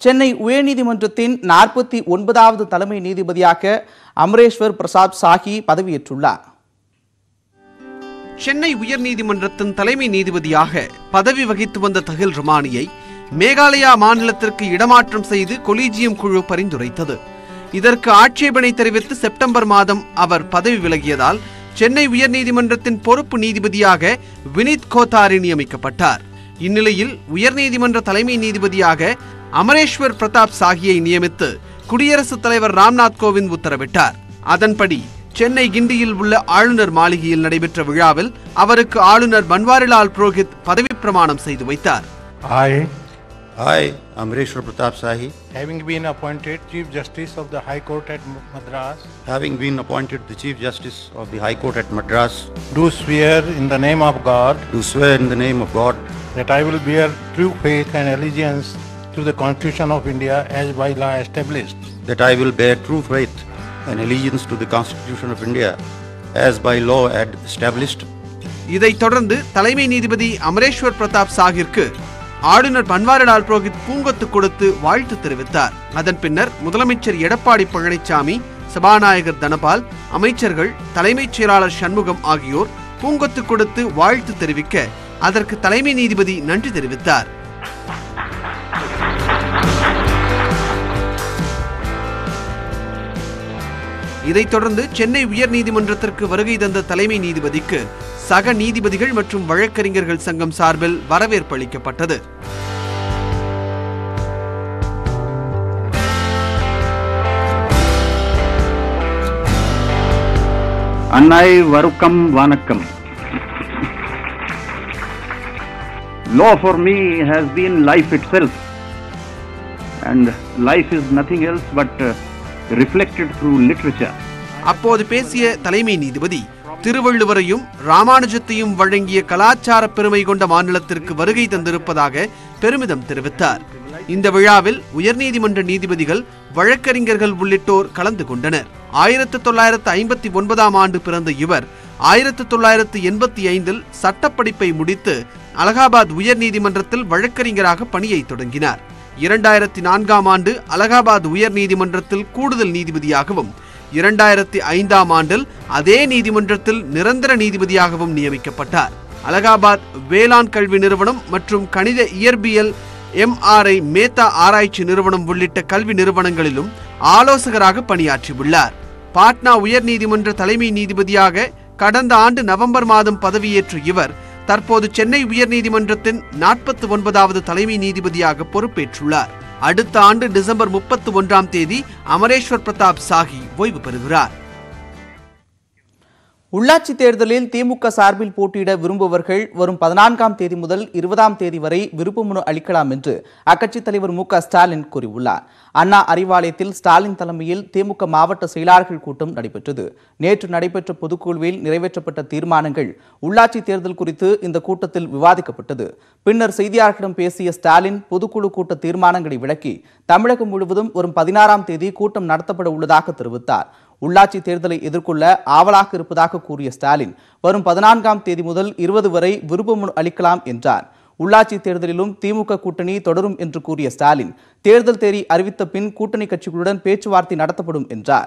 சென்னை உயர்நீதிமன்றத்தின் நாற்பத்தி ஒன்பதாவது தலைமை நீதிபதியாக அமரேஸ்வர் பிரசாத் சாஹி பதவியேற்றுள்ளார் சென்னை உயர்நீதிமன்றத்தின் தலைமை நீதிபதியாக பதவி வகித்து வந்த தஹில் ருமானியை மேகாலயா மாநிலத்திற்கு இடமாற்றம் செய்து கொலீஜியம் குழு பரிந்துரைத்தது இதற்கு ஆட்சேபனை தெரிவித்து செப்டம்பர் மாதம் அவர் பதவி விலகியதால் சென்னை உயர்நீதிமன்றத்தின் பொறுப்பு நீதிபதியாக வினித் கோத்தாரி நியமிக்கப்பட்டார் இந்நிலையில் உயர்நீதிமன்ற தலைமை நீதிபதியாக அமரேஸ்வர் பிரதாப் சாகியை நியமித்து குடியரசுத் தலைவர் ராம்நாத் கோவிந்த் உத்தரவிட்டார் அதன்படி சென்னை கிண்டியில் உள்ள ஆளுநர் மாளிகையில் நடைபெற்ற விழாவில் அவருக்கு ஆளுநர் பன்வாரிலால் புரோஹித் பதவி பிரமாணம் செய்து வைத்தார் I, I, Amreshwar Pratap Sahi, having been appointed Chief Justice of the High Court at Madras, having been appointed the Chief Justice of the High Court at Madras, do swear in the name of God do swear in the name of God that I will bear true faith and allegiance to the Constitution of India as by law established, that I will bear true faith and allegiance to the Constitution of India as by law ad- established, இதைத் தொடர்ந்து தலைமை நீதிபதி அமரேஸ்வர் பிரதாப் சாகிற்கு ஆளுநர் பன்வாரிலால் புரோஹித் பூங்கொத்து கொடுத்து வாழ்த்து தெரிவித்தார் அதன் பின்னர் முதலமைச்சர் எடப்பாடி பழனிசாமி சபாநாயகர் தனபால் அமைச்சர்கள் தலைமைச் செயலாளர் சண்முகம் ஆகியோர் பூங்கொத்து கொடுத்து வாழ்த்து தெரிவிக்க அதற்கு தலைமை நீதிபதி நன்றி தெரிவித்தார் இதைத் தொடர்ந்து சென்னை உயர்நீதிமன்றத்திற்கு வருகை தந்த தலைமை நீதிபதிக்கு சக நீதிபதிகள் மற்றும் வழக்கறிஞர்கள் சங்கம் சார்பில் வரவேற்பு அளிக்கப்பட்டது அன்னை வருக்கம் வணக்கம் Law for me has been life itself, and life is nothing else but uh, reflected through literature. அப்போது பேசிய தலைமை நீதிபதி திருவள்ளுவரையும் ராமானுஜத்தையும் வழங்கிய கலாச்சார பெருமை கொண்ட மாநிலத்திற்கு வருகை தந்திருப்பதாக பெருமிதம் தெரிவித்தார் இந்த விழாவில் உயர்நீதிமன்ற நீதிபதிகள் வழக்கறிஞர்கள் உள்ளிட்டோர் கலந்து கொண்டனர் ஆயிரத்து தொள்ளாயிரத்து ஐம்பத்தி ஒன்பதாம் ஆண்டு பிறந்த இவர் ஆயிரத்து தொள்ளாயிரத்து எண்பத்தி ஐந்தில் சட்டப்படிப்பை முடித்து அலகாபாத் உயர்நீதிமன்றத்தில் வழக்கறிஞராக பணியை தொடங்கினார் இரண்டாயிரத்தி நான்காம் ஆண்டு அலகாபாத் உயர்நீதிமன்றத்தில் கூடுதல் நீதிபதியாகவும் இரண்டாயிரத்தி ஐந்தாம் ஆண்டில் அதே நீதிமன்றத்தில் நிரந்தர நீதிபதியாகவும் நியமிக்கப்பட்டார் அலகாபாத் வேளாண் கல்வி நிறுவனம் மற்றும் கணித இயற்பியல் எம்ஆர்ஐ மேத்தா ஆராய்ச்சி நிறுவனம் உள்ளிட்ட கல்வி நிறுவனங்களிலும் ஆலோசகராக பணியாற்றியுள்ளார் பாட்னா உயர்நீதிமன்ற தலைமை நீதிபதியாக கடந்த ஆண்டு நவம்பர் மாதம் பதவியேற்ற இவர் தற்போது சென்னை உயர்நீதிமன்றத்தின் நாற்பத்தி ஒன்பதாவது தலைமை நீதிபதியாக பொறுப்பேற்றுள்ளார் அடுத்த ஆண்டு டிசம்பர் முப்பத்தி ஒன்றாம் தேதி அமரேஸ்வர் பிரதாப் சாஹி ஓய்வு பெறுகிறார் உள்ளாட்சி தேர்தலில் திமுக சார்பில் போட்டியிட விரும்புபவர்கள் வரும் பதினான்காம் தேதி முதல் இருபதாம் தேதி வரை விருப்பமனு அளிக்கலாம் என்று அக்கட்சித் தலைவர் மு க ஸ்டாலின் கூறியுள்ளார் அண்ணா அறிவாலயத்தில் ஸ்டாலின் தலைமையில் திமுக மாவட்ட செயலாளர்கள் கூட்டம் நடைபெற்றது நேற்று நடைபெற்ற பொதுக்குழுவில் நிறைவேற்றப்பட்ட தீர்மானங்கள் உள்ளாட்சி தேர்தல் குறித்து இந்த கூட்டத்தில் விவாதிக்கப்பட்டது பின்னர் செய்தியாளர்களிடம் பேசிய ஸ்டாலின் பொதுக்குழு கூட்ட தீர்மானங்களை விளக்கி தமிழகம் முழுவதும் வரும் பதினாறாம் தேதி கூட்டம் நடத்தப்பட உள்ளதாக தெரிவித்தார் உள்ளாட்சி தேர்தலை எதிர்கொள்ள ஆவலாக இருப்பதாக கூறிய ஸ்டாலின் வரும் பதினான்காம் தேதி முதல் இருபது வரை விருப்பமனு அளிக்கலாம் என்றார் உள்ளாட்சி தேர்தலிலும் திமுக கூட்டணி தொடரும் என்று கூறிய ஸ்டாலின் தேர்தல் தேதி அறிவித்த பின் கூட்டணி கட்சிகளுடன் பேச்சுவார்த்தை நடத்தப்படும் என்றார்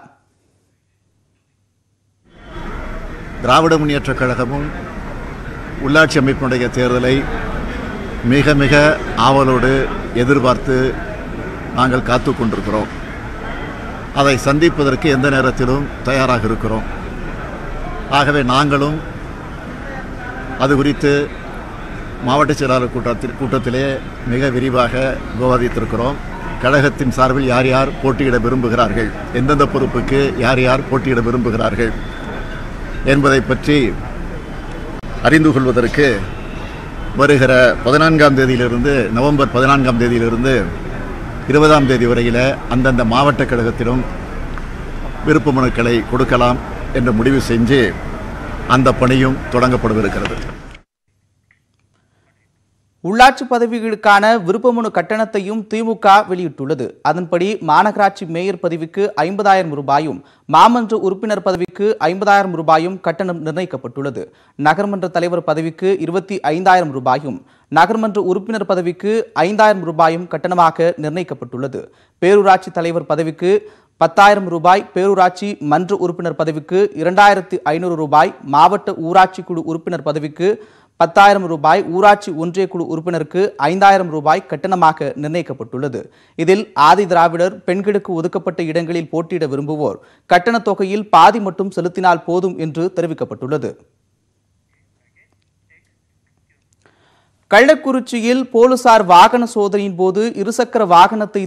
திராவிட முன்னேற்றக் கழகமும் உள்ளாட்சி அமைப்பினுடைய தேர்தலை மிக மிக ஆவலோடு எதிர்பார்த்து நாங்கள் காத்து கொண்டிருக்கிறோம் அதை சந்திப்பதற்கு எந்த நேரத்திலும் தயாராக இருக்கிறோம் ஆகவே நாங்களும் அது குறித்து மாவட்ட செயலாளர் கூட்டத்தில் கூட்டத்திலே மிக விரிவாக விவாதித்திருக்கிறோம் கழகத்தின் சார்பில் யார் யார் போட்டியிட விரும்புகிறார்கள் எந்தெந்த பொறுப்புக்கு யார் யார் போட்டியிட விரும்புகிறார்கள் என்பதை பற்றி அறிந்து கொள்வதற்கு வருகிற பதினான்காம் தேதியிலிருந்து நவம்பர் பதினான்காம் தேதியிலிருந்து இருபதாம் தேதி வரையில் அந்தந்த மாவட்ட கழகத்திலும் விருப்ப மனுக்களை கொடுக்கலாம் என்று முடிவு செஞ்சு அந்த பணியும் தொடங்கப்படவிருக்கிறது உள்ளாட்சி பதவிகளுக்கான விருப்பமனு கட்டணத்தையும் திமுக வெளியிட்டுள்ளது அதன்படி மாநகராட்சி மேயர் பதவிக்கு ஐம்பதாயிரம் ரூபாயும் மாமன்ற உறுப்பினர் பதவிக்கு ஐம்பதாயிரம் ரூபாயும் கட்டணம் நிர்ணயிக்கப்பட்டுள்ளது நகர்மன்ற தலைவர் பதவிக்கு இருபத்தி ஐந்தாயிரம் ரூபாயும் நகர்மன்ற உறுப்பினர் பதவிக்கு ஐந்தாயிரம் ரூபாயும் கட்டணமாக நிர்ணயிக்கப்பட்டுள்ளது பேரூராட்சி தலைவர் பதவிக்கு பத்தாயிரம் ரூபாய் பேரூராட்சி மன்ற உறுப்பினர் பதவிக்கு இரண்டாயிரத்து ஐநூறு ரூபாய் மாவட்ட ஊராட்சி குழு உறுப்பினர் பதவிக்கு பத்தாயிரம் ரூபாய் ஊராட்சி ஒன்றிய குழு உறுப்பினருக்கு ஐந்தாயிரம் ரூபாய் கட்டணமாக நிர்ணயிக்கப்பட்டுள்ளது இதில் ஆதி திராவிடர் பெண்களுக்கு ஒதுக்கப்பட்ட இடங்களில் போட்டியிட விரும்புவோர் கட்டணத் தொகையில் பாதி மட்டும் செலுத்தினால் போதும் என்று தெரிவிக்கப்பட்டுள்ளது கள்ளக்குறிச்சியில் போலீசார் வாகன சோதனையின் போது இருசக்கர வாகனத்தை